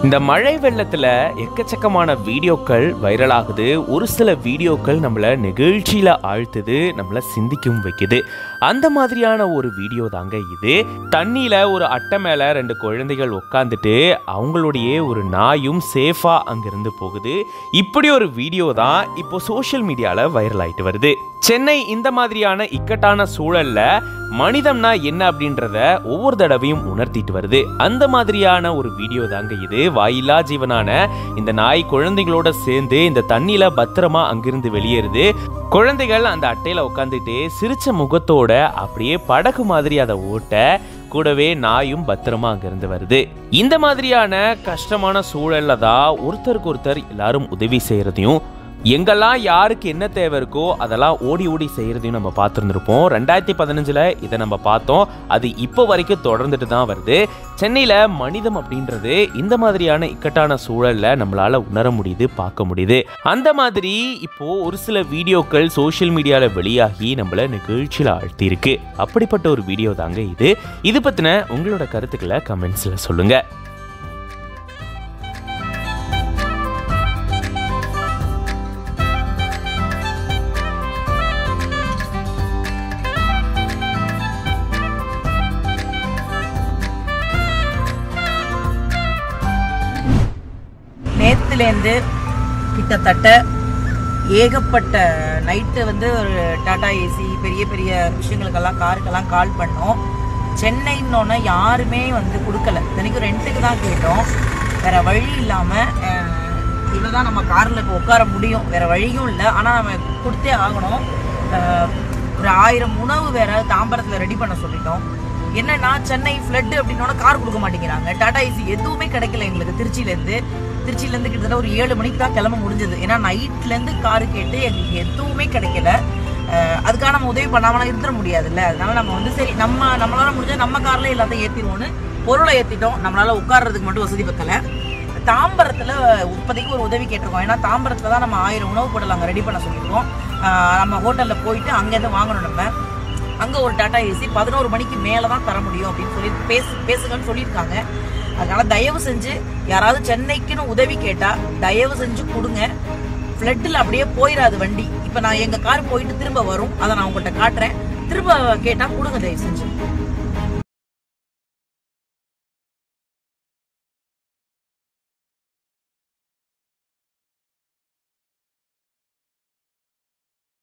இந்த மழை வெள்ளத்துல எக்கச்சக்கமான வீடியோக்கள் வைரல் ஆகுது ஒரு சில வீடியோக்கள் நம்மள நெகிழ்ச்சியில ஆழ்த்துது நம்மள சிந்திக்கவும் வைக்குது அந்த மாதிரியான ஒரு வீடியோ தாங்க இது தண்ணியில ஒரு அட்டை மேல ரெண்டு குழந்தைகள் உட்காந்துட்டு அவங்களுடைய ஒரு நாயும் சேஃபா அங்கிருந்து போகுது இப்படி ஒரு வீடியோ தான் இப்போ சோஷியல் மீடியால வைரல் ஆயிட்டு வருது சென்னை இந்த மாதிரியான இக்கட்டான சூழல்ல மனிதம்னா என்ன அப்படின்றத ஒவ்வொரு தடவையும் உணர்த்திட்டு வருது அந்த மாதிரியான ஒரு வீடியோ தாங்க இது வாயில்லா ஜீவனான இந்த நாய் குழந்தைகளோட சேர்ந்து இந்த தண்ணியில பத்திரமா அங்கிருந்து வெளியேறுது குழந்தைகள் அந்த அட்டையில உட்காந்துட்டு சிரிச்ச முகத்தோட அப்படியே படகு மாதிரி அதை ஓட்ட கூடவே நாயும் பத்திரமா அங்கிருந்து வருது இந்த மாதிரியான கஷ்டமான சூழல்ல தான் ஒருத்தருக்கு ஒருத்தர் எல்லாரும் உதவி செய்யறதையும் எங்கெல்லாம் யாருக்கு என்ன தேவை இருக்கோ அதெல்லாம் ஓடி ஓடி செய்யறதையும் நம்ம பார்த்துருந்துருப்போம் ரெண்டாயிரத்தி பதினஞ்சில் இதை நம்ம பார்த்தோம் அது இப்போ வரைக்கும் தொடர்ந்துட்டு தான் வருது சென்னையில் மனிதம் அப்படின்றது இந்த மாதிரியான இக்கட்டான சூழல்ல நம்மளால உணர முடியுது பார்க்க முடியுது அந்த மாதிரி இப்போ ஒரு சில வீடியோக்கள் சோஷியல் மீடியாவில் வெளியாகி நம்மள நிகழ்ச்சியில் ஆழ்த்தியிருக்கு அப்படிப்பட்ட ஒரு வீடியோ தாங்க இது இது பற்றின உங்களோட கருத்துக்களை கமெண்ட்ஸில் சொல்லுங்க நேத்துலேருந்து கிட்டத்தட்ட ஏகப்பட்ட நைட்டு வந்து ஒரு டாடா ஏசி பெரிய பெரிய விஷயங்களுக்கெல்லாம் காருக்கெல்லாம் கால் பண்ணோம் சென்னைன்னொன்னே யாருமே வந்து கொடுக்கல இத்தனைக்கும் ரெண்ட்டுக்கு தான் கேட்டோம் வேற வழி இல்லாமல் இவ்வளோ தான் நம்ம காரில் இப்போ உட்கார முடியும் வேற வழியும் இல்லை ஆனால் நம்ம கொடுத்தே ஆகணும் அஹ், ஒரு ஆயிரம் உணவு வேற தாம்பரத்தில் ரெடி பண்ண சொல்லிட்டோம் என்னன்னா சென்னை ஃப்ளட் அப்படின்னோட கார் கொடுக்க மாட்டேங்கிறாங்க டாடா ஏசி எதுவுமே கிடைக்கல எங்களுக்கு திருச்சியிலேருந்து திருச்சியிலேருந்து கிட்டத்தட்ட ஒரு ஏழு மணிக்கு தான் கிளம்ப முடிஞ்சது ஏன்னா நைட்லேருந்து காரு கேட்டு எங்களுக்கு எதுவுமே கிடைக்கல அஹ் அதுக்காக நம்ம உதவி பண்ணாமலாம் இருந்துட முடியாதுல்ல அதனால நம்ம வந்து சரி நம்ம நம்மளால முடிஞ்சா நம்ம கார்ல எல்லாத்தையும் ஏற்றிடுவோன்னு பொருளை ஏற்றிட்டோம் நம்மளால உட்கார்றதுக்கு மட்டும் வசதி பத்தல தாம்பரத்தில் இப்போதைக்கு ஒரு உதவி கேட்டிருக்கோம் ஏன்னா தாம்பரத்தில் தான் நம்ம ஆயிரம் உணவு பொருள் அங்கே ரெடி பண்ண சொல்லியிருக்கோம் அஹ் நம்ம ஹோட்டலில் போயிட்டு அங்கேருந்து வாங்கணும் நம்ம அங்கே ஒரு டாடா ஏசி பதினோரு மணிக்கு மேலே தான் தர முடியும் அப்படின்னு சொல்லி பேசு பேசுங்கன்னு சொல்லியிருக்காங்க அதனால தயவு செஞ்சு யாராவது சென்னைக்குன்னு உதவி கேட்டால் தயவு செஞ்சு கொடுங்க ஃப்ளட்டில் அப்படியே போயிடாது வண்டி இப்போ நான் எங்கள் கார் போயிட்டு திரும்ப வரும் அதை நான் உங்கள்கிட்ட காட்டுறேன் திரும்ப கேட்டால் கொடுங்க தயவு செஞ்சு